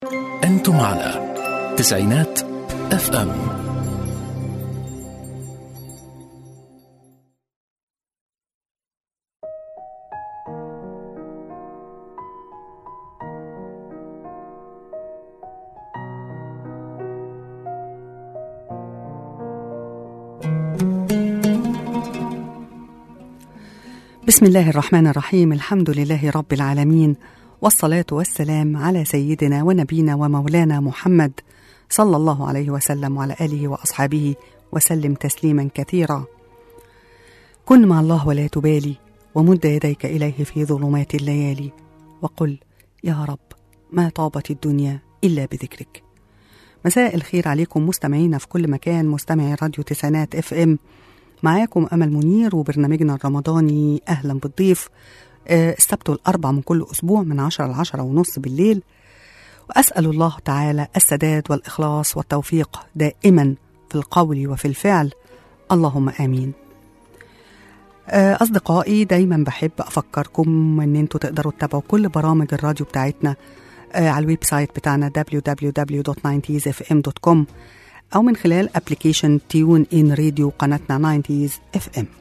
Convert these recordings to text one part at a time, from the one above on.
أنتم على تسعينات اف ام بسم الله الرحمن الرحيم الحمد لله رب العالمين والصلاة والسلام على سيدنا ونبينا ومولانا محمد صلى الله عليه وسلم وعلى آله وأصحابه وسلم تسليما كثيرا كن مع الله ولا تبالي ومد يديك إليه في ظلمات الليالي وقل يا رب ما طابت الدنيا إلا بذكرك مساء الخير عليكم مستمعينا في كل مكان مستمعي راديو تسعينات اف ام معاكم أمل منير وبرنامجنا الرمضاني أهلا بالضيف آه، السبت والأربع من كل أسبوع من عشرة لعشرة ونص بالليل وأسأل الله تعالى السداد والإخلاص والتوفيق دائما في القول وفي الفعل اللهم آمين آه، أصدقائي دايما بحب أفكركم أن أنتوا تقدروا تتابعوا كل برامج الراديو بتاعتنا آه، على الويب سايت بتاعنا www.90sfm.com أو من خلال ابلكيشن تيون إن راديو قناتنا 90s اف ام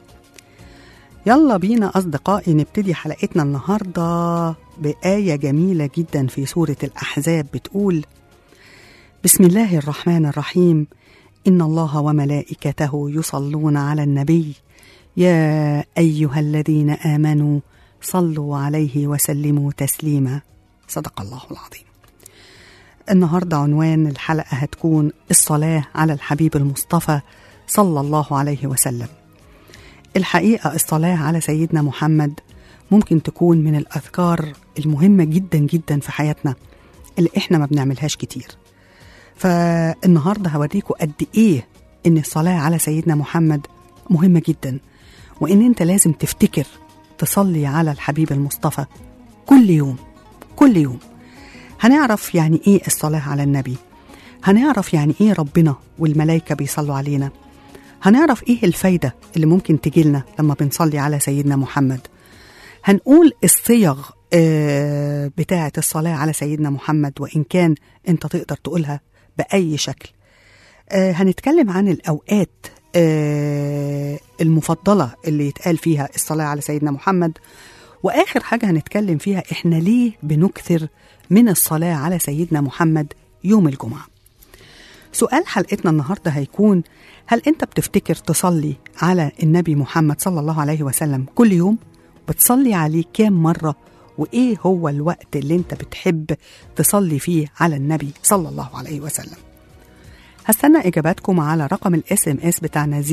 يلا بينا أصدقائي نبتدي حلقتنا النهاردة بآية جميلة جدا في سورة الأحزاب بتقول بسم الله الرحمن الرحيم إن الله وملائكته يصلون على النبي يا أيها الذين آمنوا صلوا عليه وسلموا تسليما صدق الله العظيم النهارده عنوان الحلقه هتكون الصلاه على الحبيب المصطفى صلى الله عليه وسلم. الحقيقه الصلاه على سيدنا محمد ممكن تكون من الاذكار المهمه جدا جدا في حياتنا اللي احنا ما بنعملهاش كتير. فالنهارده هوريكم قد ايه ان الصلاه على سيدنا محمد مهمه جدا وان انت لازم تفتكر تصلي على الحبيب المصطفى كل يوم كل يوم هنعرف يعني ايه الصلاة على النبي هنعرف يعني ايه ربنا والملائكة بيصلوا علينا هنعرف ايه الفايدة اللي ممكن تجيلنا لما بنصلي على سيدنا محمد هنقول الصيغ آه، بتاعة الصلاة على سيدنا محمد وإن كان أنت تقدر تقولها بأي شكل آه، هنتكلم عن الأوقات آه، المفضلة اللي يتقال فيها الصلاة على سيدنا محمد وآخر حاجة هنتكلم فيها إحنا ليه بنكثر من الصلاة على سيدنا محمد يوم الجمعة سؤال حلقتنا النهاردة هيكون هل أنت بتفتكر تصلي على النبي محمد صلى الله عليه وسلم كل يوم؟ بتصلي عليه كام مرة؟ وإيه هو الوقت اللي أنت بتحب تصلي فيه على النبي صلى الله عليه وسلم؟ هستنى إجاباتكم على رقم الاس ام اس بتاعنا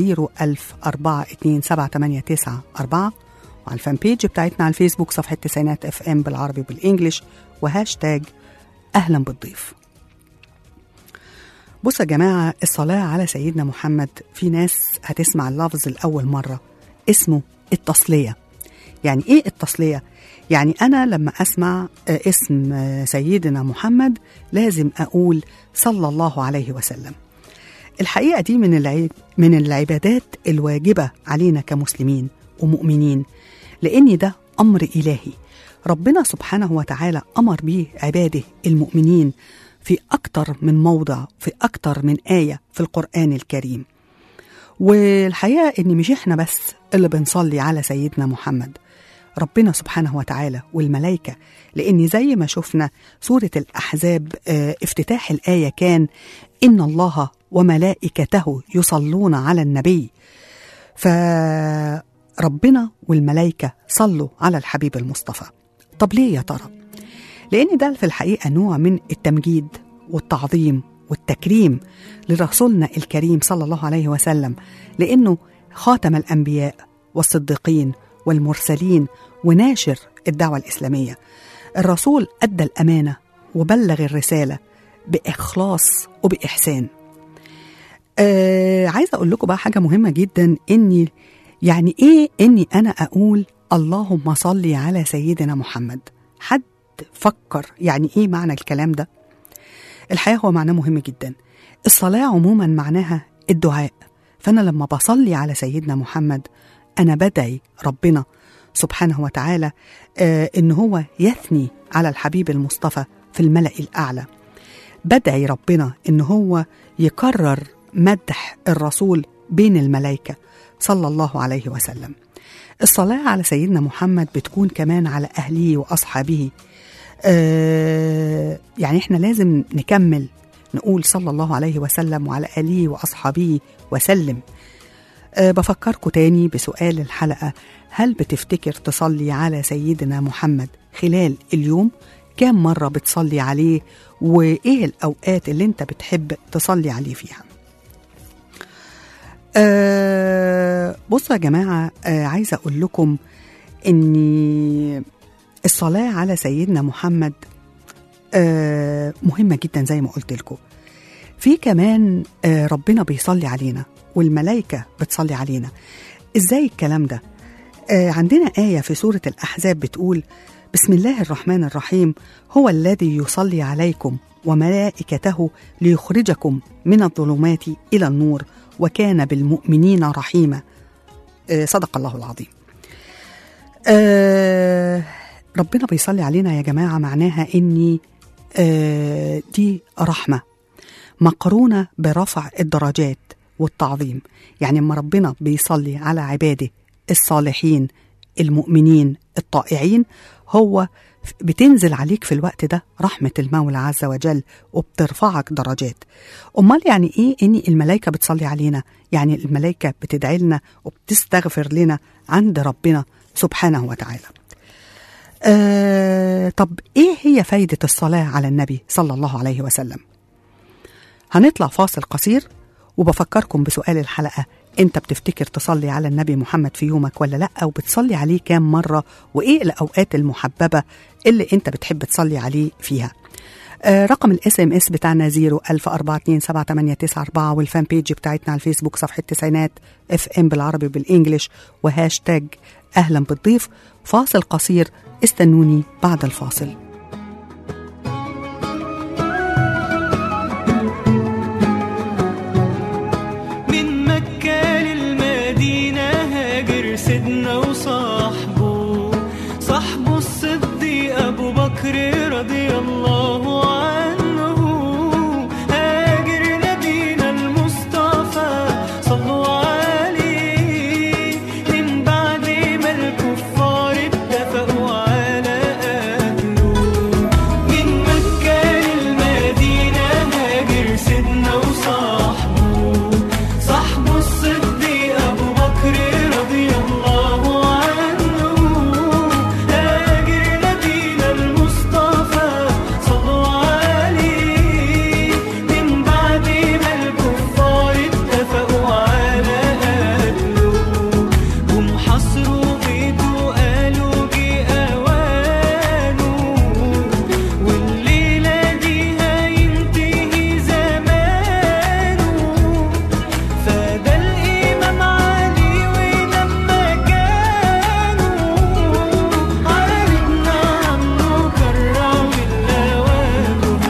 010427894 وعلى الفان بيج بتاعتنا على الفيسبوك صفحة تسعينات اف ام بالعربي بالانجلش وهاشتاج اهلا بالضيف بصوا يا جماعة الصلاة على سيدنا محمد في ناس هتسمع اللفظ الأول مرة اسمه التصلية يعني إيه التصلية؟ يعني أنا لما أسمع آه، اسم آه، سيدنا محمد لازم أقول صلى الله عليه وسلم الحقيقة دي من العيب من العبادات الواجبة علينا كمسلمين ومؤمنين لأن ده أمر إلهي ربنا سبحانه وتعالى أمر به عباده المؤمنين في أكتر من موضع في أكتر من آية في القرآن الكريم والحقيقة إن مش إحنا بس اللي بنصلي على سيدنا محمد ربنا سبحانه وتعالى والملائكة لأن زي ما شفنا سورة الأحزاب آه، افتتاح الآية كان إن الله وملائكته يصلون على النبي فربنا والملائكة صلوا على الحبيب المصطفى طب ليه يا ترى؟ لأن ده في الحقيقة نوع من التمجيد والتعظيم والتكريم لرسولنا الكريم صلى الله عليه وسلم لأنه خاتم الأنبياء والصديقين والمرسلين وناشر الدعوة الإسلامية الرسول أدى الأمانة وبلغ الرسالة بإخلاص وبإحسان آه عايزة أقول لكم بقى حاجة مهمة جدا إني يعني إيه إني أنا أقول اللهم صل على سيدنا محمد حد فكر يعني إيه معنى الكلام ده الحقيقة هو معناه مهم جدا الصلاة عموما معناها الدعاء فأنا لما بصلي على سيدنا محمد أنا بدعي ربنا سبحانه وتعالى آه إن هو يثني على الحبيب المصطفى في الملأ الأعلى بدعي ربنا إن هو يكرر مدح الرسول بين الملائكة صلى الله عليه وسلم الصلاة على سيدنا محمد بتكون كمان على أهله وأصحابه آه يعني إحنا لازم نكمل نقول صلى الله عليه وسلم وعلى آله وأصحابه وسلم أه بفكركم تاني بسؤال الحلقة هل بتفتكر تصلي على سيدنا محمد خلال اليوم كام مرة بتصلي عليه وإيه الأوقات اللي أنت بتحب تصلي عليه فيها أه بصوا يا جماعة أه عايزة أقول لكم أن الصلاة على سيدنا محمد أه مهمة جدا زي ما قلت لكم في كمان أه ربنا بيصلي علينا والملائكة بتصلي علينا ازاي الكلام ده آه عندنا آية في سورة الأحزاب بتقول بسم الله الرحمن الرحيم هو الذي يصلي عليكم وملائكته ليخرجكم من الظلمات إلى النور وكان بالمؤمنين رحيما آه صدق الله العظيم آه ربنا بيصلي علينا يا جماعة معناها إني آه دي رحمة مقرونة برفع الدرجات والتعظيم يعني لما ربنا بيصلي على عباده الصالحين المؤمنين الطائعين هو بتنزل عليك في الوقت ده رحمة المولى عز وجل وبترفعك درجات أمال يعني إيه إن الملائكة بتصلي علينا يعني الملائكة بتدعي لنا وبتستغفر لنا عند ربنا سبحانه وتعالى آه طب إيه هي فايدة الصلاة على النبي صلى الله عليه وسلم هنطلع فاصل قصير وبفكركم بسؤال الحلقة انت بتفتكر تصلي على النبي محمد في يومك ولا لا وبتصلي عليه كام مرة وايه الاوقات المحببة اللي انت بتحب تصلي عليه فيها آه رقم الاس ام اس بتاعنا 010427894 والفان بيج بتاعتنا على الفيسبوك صفحة تسعينات اف ام بالعربي وبالانجلش وهاشتاج اهلا بالضيف فاصل قصير استنوني بعد الفاصل من مكة للمدينة هاجر سيدنا وصاحبه صاحبه الصديق أبو بكر رضي الله عنه هاجر نبينا المصطفى صلوا عليه من بعد ما الكفار اتفقوا على قتله من مكة للمدينة هاجر سيدنا وصاحبه صاحبه الصديق أبو بكر رضي الله عنه هاجر نبينا المصطفى صلوا عليه من بعد ما الكفار اتفقوا على قتله هم حصروا بيته قالوا جه أوانه والليلة دي هينتهي زمانه فده الإمام علي ولما كانوا عرفنا عنه كرم الأوان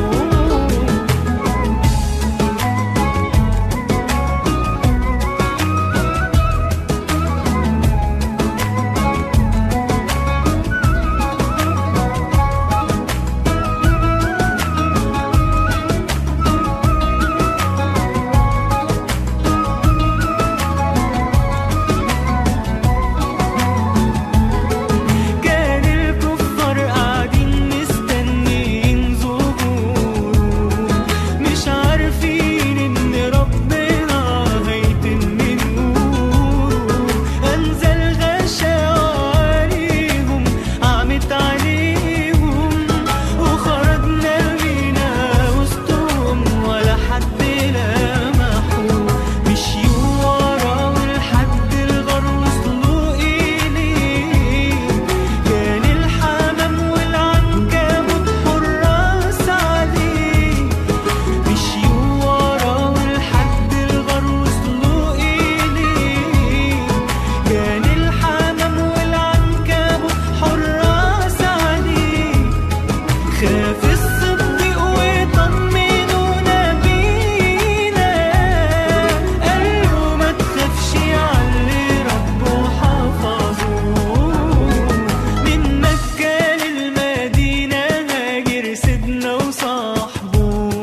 كان الكفار قاعدين مستنيين ظهوره مش عارفين ان ربنا هيتم نوره انزل غشا عليهم عمت عليهم وخرجنا بينا وسطهم ولا حد لمحوا مشيوا وراه لحد الغار وصلوا إليه كان الحمام والعنكبوت حراس عليه مشيوا وراه لحد الغار وصلوا إليه كان الحمام والعنكبوت حراس عليه خاف الصديق وطمنونا بينا قال له ما تخافش علي ربه حفظه من مكة للمدينة هاجر سيدنا وصاحبه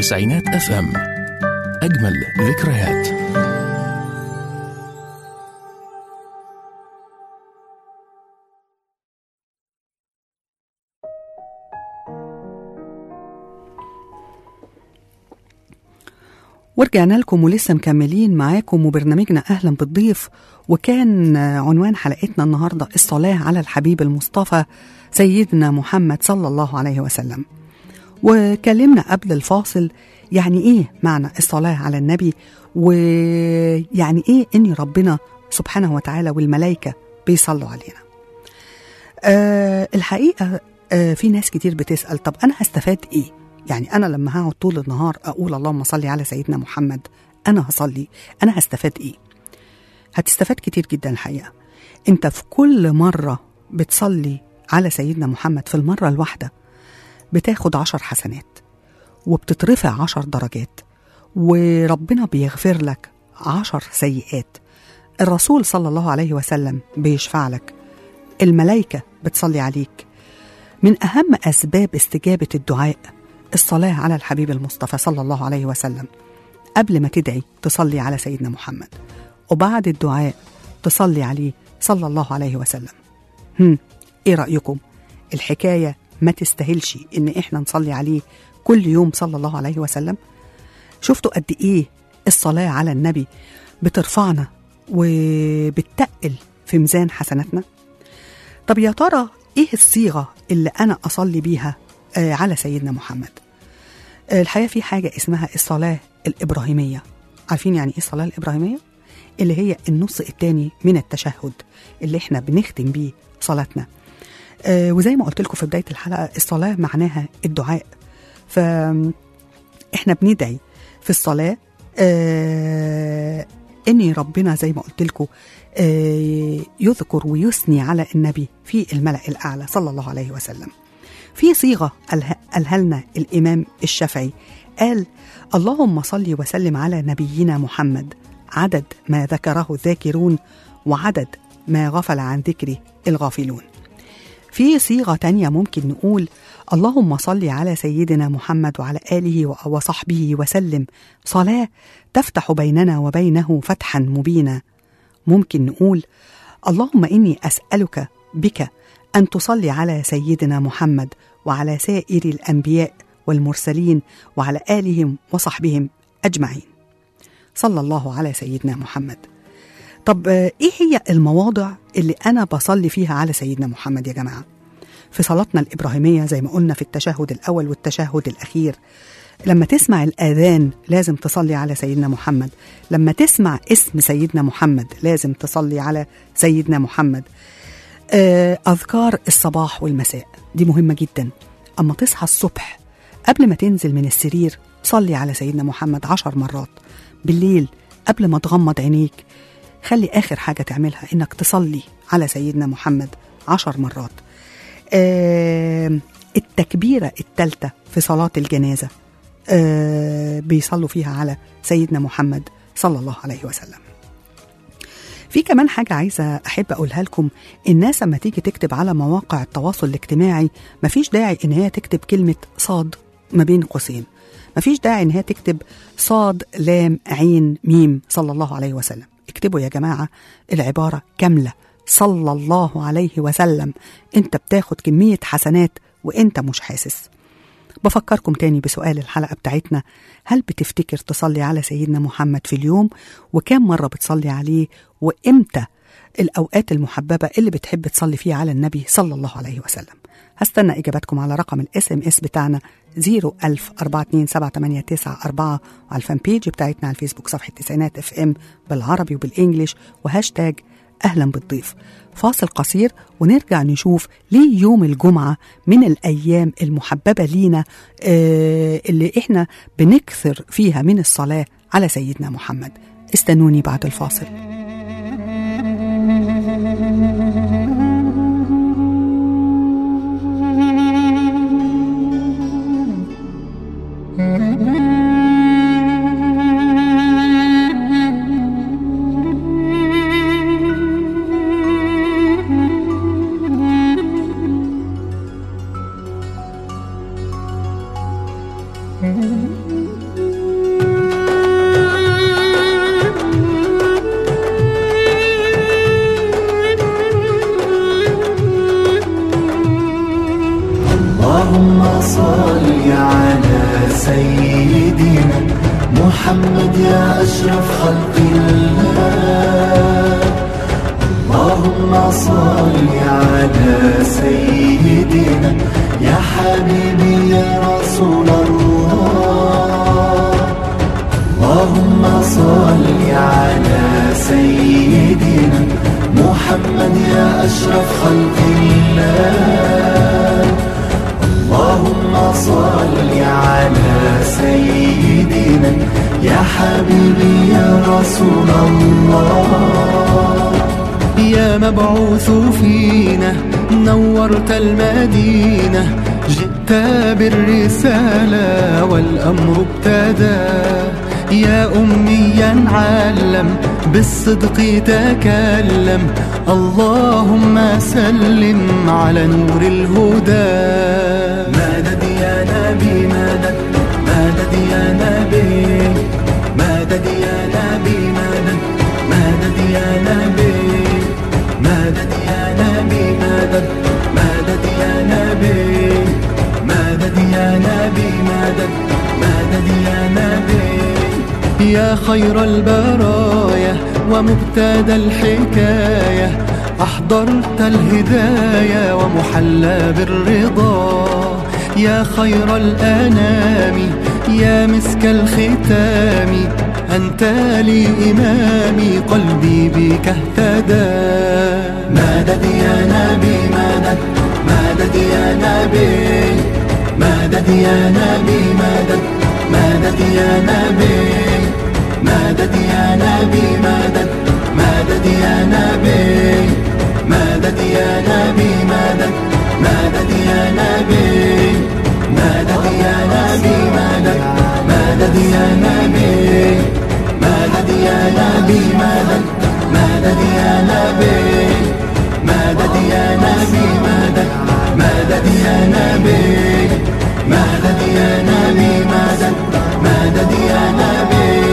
تسعينات اف ام اجمل ذكريات ورجعنا لكم ولسه مكملين معاكم وبرنامجنا أهلا بالضيف وكان عنوان حلقتنا النهاردة الصلاة على الحبيب المصطفى سيدنا محمد صلى الله عليه وسلم وكلمنا قبل الفاصل يعني إيه معنى الصلاة على النبي ويعني إيه إن ربنا سبحانه وتعالى والملائكة بيصلوا علينا أه الحقيقة أه في ناس كتير بتسأل طب أنا هستفاد إيه يعني أنا لما هقعد طول النهار أقول اللهم صل على سيدنا محمد أنا هصلي أنا هستفاد إيه هتستفاد كتير جدا الحقيقة أنت في كل مرة بتصلي على سيدنا محمد في المرة الواحدة بتاخد عشر حسنات وبتترفع عشر درجات وربنا بيغفر لك عشر سيئات الرسول صلى الله عليه وسلم بيشفع لك الملائكة بتصلي عليك من أهم أسباب استجابة الدعاء الصلاة على الحبيب المصطفى صلى الله عليه وسلم قبل ما تدعي تصلي على سيدنا محمد وبعد الدعاء تصلي عليه صلى الله عليه وسلم هم ايه رأيكم الحكاية ما تستاهلش ان احنا نصلي عليه كل يوم صلى الله عليه وسلم شفتوا قد ايه الصلاة على النبي بترفعنا وبتقل في ميزان حسناتنا طب يا ترى ايه الصيغة اللي انا اصلي بيها آه على سيدنا محمد آه الحقيقة في حاجة اسمها الصلاة الإبراهيمية عارفين يعني ايه الصلاة الإبراهيمية؟ اللي هي النص الثاني من التشهد اللي احنا بنختم بيه صلاتنا آه وزي ما قلت لكم في بداية الحلقة الصلاة معناها الدعاء فاحنا بندعي في الصلاة آه ان ربنا زي ما قلت لكم آه يذكر ويثني على النبي في الملأ الأعلى صلى الله عليه وسلم في صيغة قالها لنا الإمام الشافعي قال اللهم صل وسلم على نبينا محمد عدد ما ذكره الذاكرون وعدد ما غفل عن ذكره الغافلون في صيغة تانية ممكن نقول اللهم صل على سيدنا محمد وعلى آله وصحبه وسلم صلاة تفتح بيننا وبينه فتحا مبينا ممكن نقول اللهم إني أسألك بك أن تصلي على سيدنا محمد وعلى سائر الأنبياء والمرسلين وعلى آلهم وصحبهم أجمعين صلى الله على سيدنا محمد طب إيه هي المواضع اللي أنا بصلي فيها على سيدنا محمد يا جماعة في صلاتنا الإبراهيمية زي ما قلنا في التشهد الأول والتشهد الأخير لما تسمع الآذان لازم تصلي على سيدنا محمد لما تسمع اسم سيدنا محمد لازم تصلي على سيدنا محمد أذكار الصباح والمساء دي مهمة جدا أما تصحى الصبح قبل ما تنزل من السرير صلي على سيدنا محمد عشر مرات بالليل قبل ما تغمض عينيك خلي آخر حاجة تعملها إنك تصلي على سيدنا محمد عشر مرات آه التكبيرة التالتة في صلاة الجنازة آه بيصلوا فيها على سيدنا محمد صلى الله عليه وسلم في كمان حاجة عايزة أحب أقولها لكم الناس لما تيجي تكتب على مواقع التواصل الاجتماعي مفيش داعي إن هي تكتب كلمة صاد ما بين قوسين مفيش داعي إن هي تكتب صاد لام عين ميم صلى الله عليه وسلم اكتبوا يا جماعة العبارة كاملة صلى الله عليه وسلم انت بتاخد كمية حسنات وانت مش حاسس بفكركم تاني بسؤال الحلقة بتاعتنا هل بتفتكر تصلي على سيدنا محمد في اليوم وكم مرة بتصلي عليه وإمتى الأوقات المحببة اللي بتحب تصلي فيها على النبي صلى الله عليه وسلم هستنى إجاباتكم على رقم الاس ام اس بتاعنا 01000 4278994 وعلى الفان بيج بتاعتنا على الفيسبوك صفحة تسعينات اف ام بالعربي وبالإنجليش وهاشتاج أهلا بالضيف فاصل قصير ونرجع نشوف ليه يوم الجمعة من الأيام المحببة لينا آه اللي إحنا بنكثر فيها من الصلاة على سيدنا محمد استنوني بعد الفاصل صل على سيدنا محمد يا أشرف خلق الله اللهم صل على سيدنا يا حبيبي يا رسول الله اللهم صل على سيدنا محمد يا أشرف خلق الله اللهم صل على سيدنا يا حبيبي يا رسول الله يا مبعوث فينا نورت المدينة جئت بالرسالة والأمر ابتدى يا أميا علم بالصدق تكلم اللهم سلم على نور الهدى مدد يا نبي مدد مدد يا نبي مدد يا نبي مدد مدد يا نبي مدد يا نبي مدد مدد يا نبي مدد يا نبي مدد مدد يا نبي يا خير البرايا ومبتدى الحكاية أحضرت الهداية ومحلى بالرضا يا خير الأنام يا مسك الختام أنت لي إمامي قلبي بك اهتدى مدد يا نبي مدد مدد يا نبي مدد يا نبي مدد مدد يا نبي مدد يا نبي مدد مدد يا نبي مدد يا نبي مدد مدد يا نبي مدد يا نبي مدد مدد يا نبي مدد يا نبي مدد مدد يا نبي مدد يا نبي مدد مدد يا نبي مدد يا نبي مدد مدد يا نبي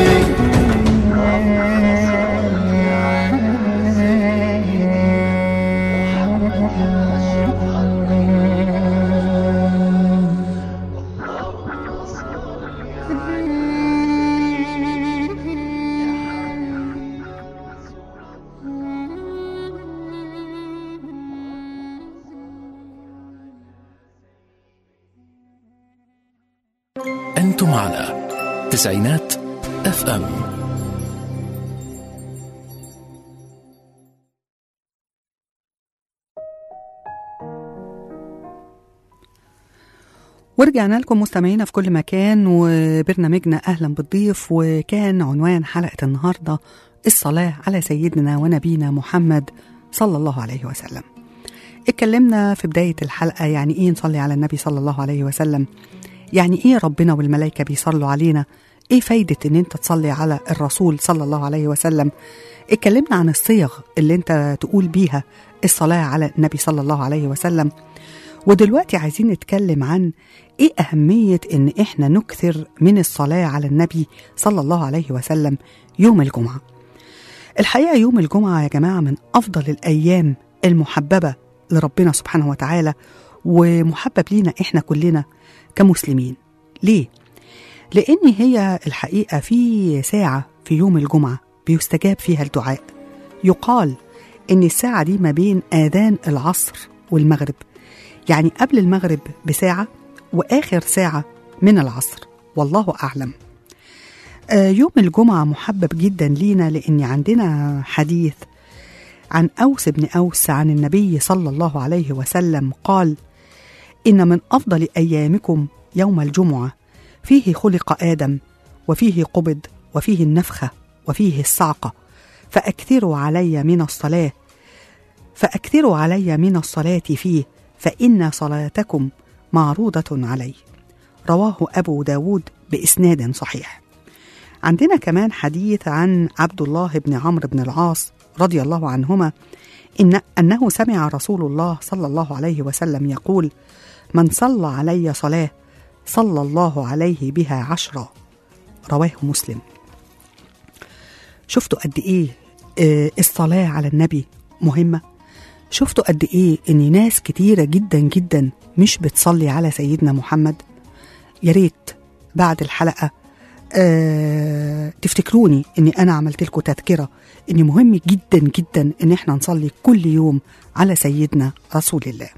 أنتم على تسعينات اف ام ورجعنا لكم مستمعينا في كل مكان وبرنامجنا أهلا بالضيف وكان عنوان حلقة النهاردة الصلاة على سيدنا ونبينا محمد صلى الله عليه وسلم اتكلمنا في بداية الحلقة يعني إيه نصلي على النبي صلى الله عليه وسلم يعني إيه ربنا والملائكة بيصلوا علينا إيه فايدة إن أنت تصلي على الرسول صلى الله عليه وسلم اتكلمنا عن الصيغ اللي أنت تقول بيها الصلاة على النبي صلى الله عليه وسلم ودلوقتي عايزين نتكلم عن ايه أهمية إن إحنا نكثر من الصلاة على النبي صلى الله عليه وسلم يوم الجمعة. الحقيقة يوم الجمعة يا جماعة من أفضل الأيام المحببة لربنا سبحانه وتعالى ومحبب لينا إحنا كلنا كمسلمين. ليه؟ لأن هي الحقيقة في ساعة في يوم الجمعة بيستجاب فيها الدعاء. يقال إن الساعة دي ما بين آذان العصر والمغرب يعني قبل المغرب بساعة وآخر ساعة من العصر والله أعلم آه، يوم الجمعة محبب جدا لينا لأن عندنا حديث عن أوس بن أوس عن النبي صلى الله عليه وسلم قال إن من أفضل أيامكم يوم الجمعة فيه خلق آدم وفيه قبض وفيه النفخة وفيه الصعقة فأكثروا علي من الصلاة فأكثروا علي من الصلاة فيه فإن صلاتكم معروضة علي رواه أبو داود بإسناد صحيح عندنا كمان حديث عن عبد الله بن عمرو بن العاص رضي الله عنهما إن أنه سمع رسول الله صلى الله عليه وسلم يقول من صلى علي صلاة صلى الله عليه بها عشرا رواه مسلم شفتوا قد إيه آه، الصلاة على النبي مهمة شفتوا قد ايه ان ناس كتيره جدا جدا مش بتصلي على سيدنا محمد يا ريت بعد الحلقه آه تفتكروني اني انا عملت لكم تذكره ان مهم جدا جدا ان احنا نصلي كل يوم على سيدنا رسول الله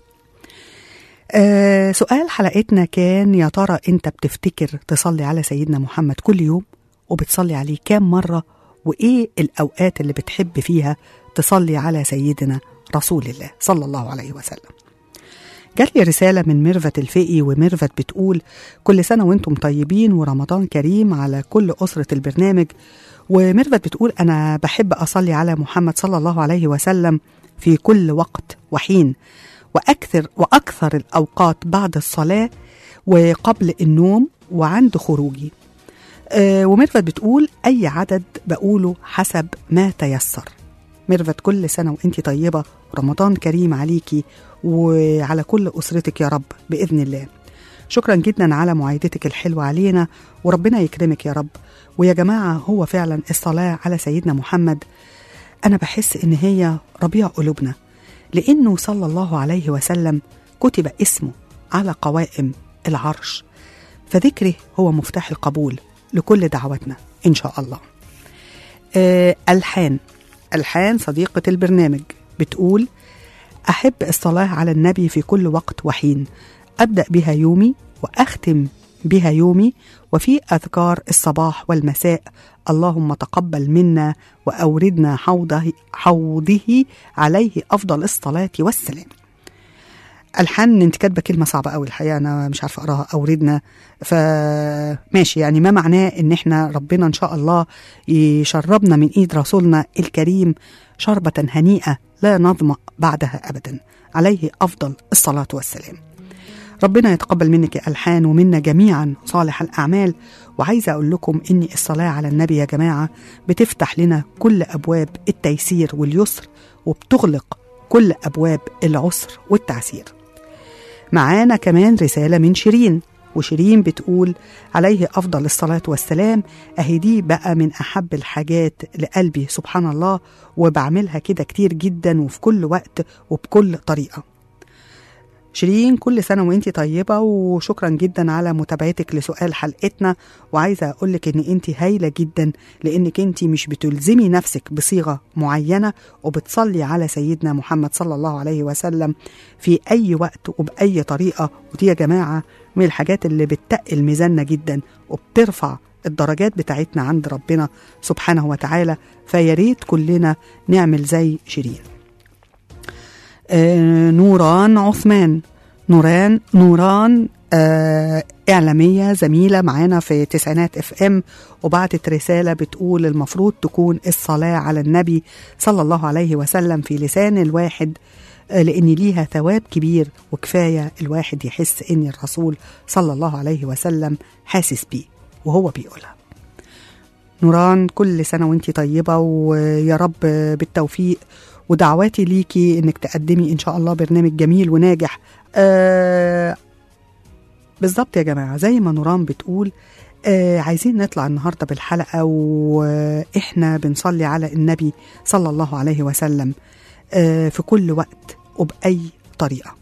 آه سؤال حلقتنا كان يا ترى انت بتفتكر تصلي على سيدنا محمد كل يوم وبتصلي عليه كام مرة وإيه الأوقات اللي بتحب فيها تصلي على سيدنا رسول الله صلى الله عليه وسلم جات لي رسالة من ميرفت الفقي وميرفت بتقول كل سنة وانتم طيبين ورمضان كريم على كل أسرة البرنامج وميرفت بتقول أنا بحب أصلي على محمد صلى الله عليه وسلم في كل وقت وحين وأكثر وأكثر الأوقات بعد الصلاة وقبل النوم وعند خروجي آه، وميرفت بتقول أي عدد بقوله حسب ما تيسر ميرفت كل سنة وانتي طيبة رمضان كريم عليكي وعلى كل أسرتك يا رب بإذن الله شكرا جدا على معايدتك الحلوة علينا وربنا يكرمك يا رب ويا جماعة هو فعلا الصلاة على سيدنا محمد أنا بحس إن هي ربيع قلوبنا لأنه صلى الله عليه وسلم كتب اسمه على قوائم العرش فذكره هو مفتاح القبول لكل دعواتنا إن شاء الله آه ألحان ألحان صديقة البرنامج بتقول أحب الصلاة على النبي في كل وقت وحين أبدأ بها يومي وأختم بها يومي وفي أذكار الصباح والمساء اللهم تقبل منا وأوردنا حوضه, حوضه عليه أفضل الصلاة والسلام الحان انت كاتبه كلمه صعبه قوي الحقيقه انا مش عارفه اقراها اوردنا فماشي يعني ما معناه ان احنا ربنا ان شاء الله يشربنا من ايد رسولنا الكريم شربه هنيئه لا نظما بعدها ابدا عليه افضل الصلاه والسلام ربنا يتقبل منك يا الحان ومنا جميعا صالح الاعمال وعايزه اقول لكم ان الصلاه على النبي يا جماعه بتفتح لنا كل ابواب التيسير واليسر وبتغلق كل ابواب العسر والتعسير معانا كمان رسالة من شيرين وشيرين بتقول عليه أفضل الصلاة والسلام أهي دي بقى من أحب الحاجات لقلبي سبحان الله وبعملها كده كتير جدا وفي كل وقت وبكل طريقة شيرين كل سنة وانتي طيبة وشكرا جدا على متابعتك لسؤال حلقتنا وعايزة أقولك ان انتي هايلة جدا لانك انتي مش بتلزمي نفسك بصيغة معينة وبتصلي على سيدنا محمد صلى الله عليه وسلم في أي وقت وبأي طريقة ودي يا جماعة من الحاجات اللي بتقل ميزاننا جدا وبترفع الدرجات بتاعتنا عند ربنا سبحانه وتعالى فياريت كلنا نعمل زي شيرين آه نوران عثمان نوران نوران آه إعلامية زميلة معانا في تسعينات اف ام وبعتت رسالة بتقول المفروض تكون الصلاة على النبي صلى الله عليه وسلم في لسان الواحد آه لأن ليها ثواب كبير وكفاية الواحد يحس إن الرسول صلى الله عليه وسلم حاسس بيه وهو بيقولها نوران كل سنة وانتي طيبة ويا رب بالتوفيق ودعواتي ليكي انك تقدمي ان شاء الله برنامج جميل وناجح آه بالظبط يا جماعه زي ما نوران بتقول آه عايزين نطلع النهارده بالحلقه واحنا بنصلي على النبي صلى الله عليه وسلم آه في كل وقت وباي طريقه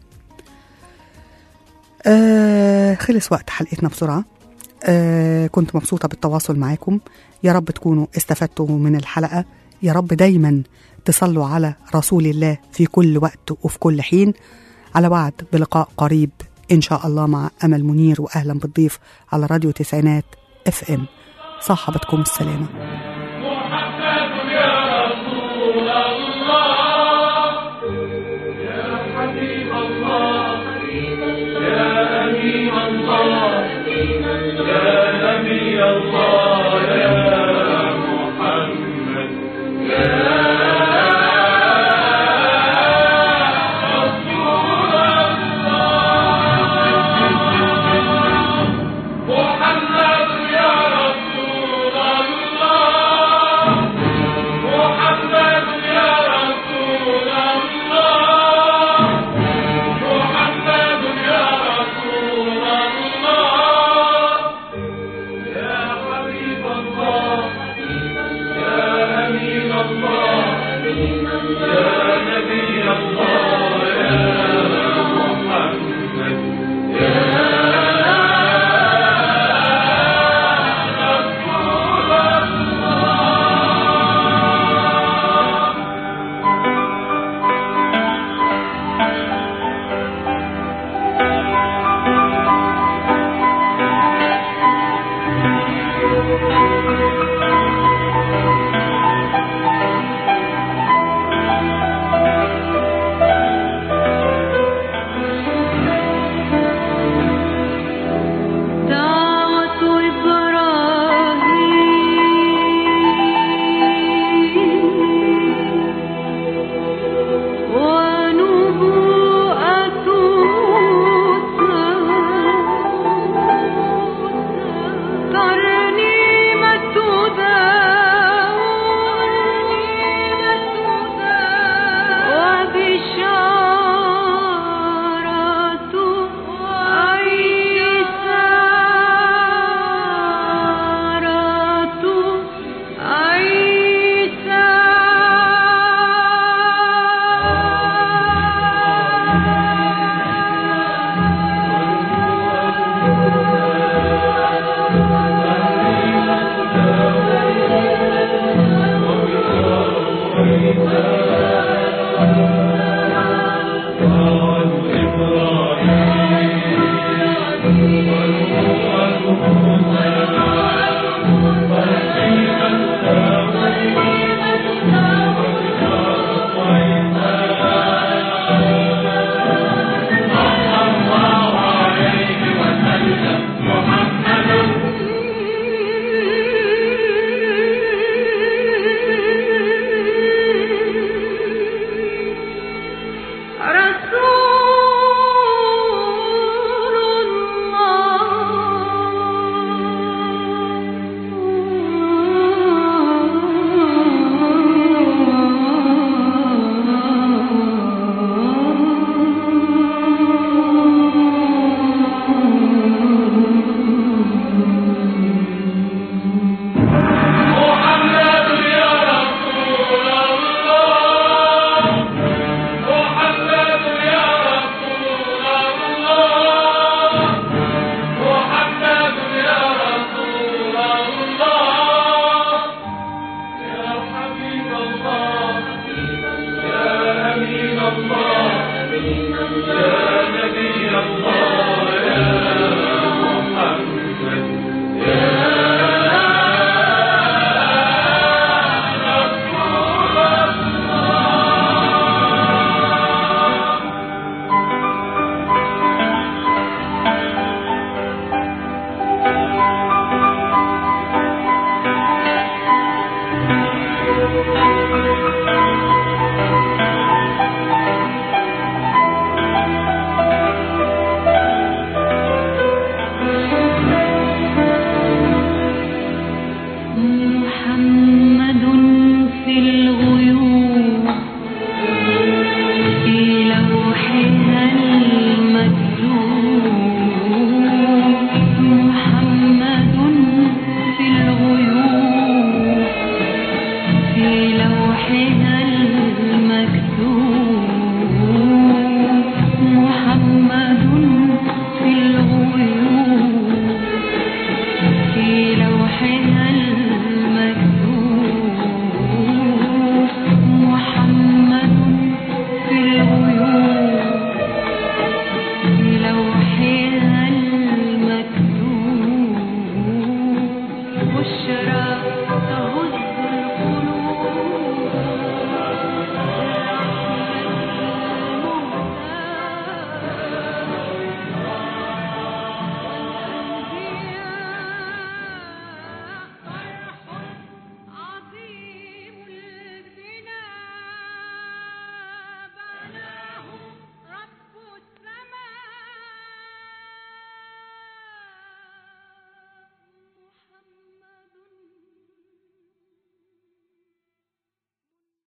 آه خلص وقت حلقتنا بسرعه آه كنت مبسوطه بالتواصل معاكم يا رب تكونوا استفدتوا من الحلقه يا رب دايما تصلوا على رسول الله في كل وقت وفي كل حين على وعد بلقاء قريب إن شاء الله مع أمل منير وأهلا بالضيف على راديو تسعينات اف ام صاحبتكم السلامة محمد يا رسول الله يا حبيب الله يا أمين الله يا نبي الله يا محمد يا رسول الله محمد يا رسول الله محمد يا رسول الله محمد يا رسول الله يا حبيب يا نبي الله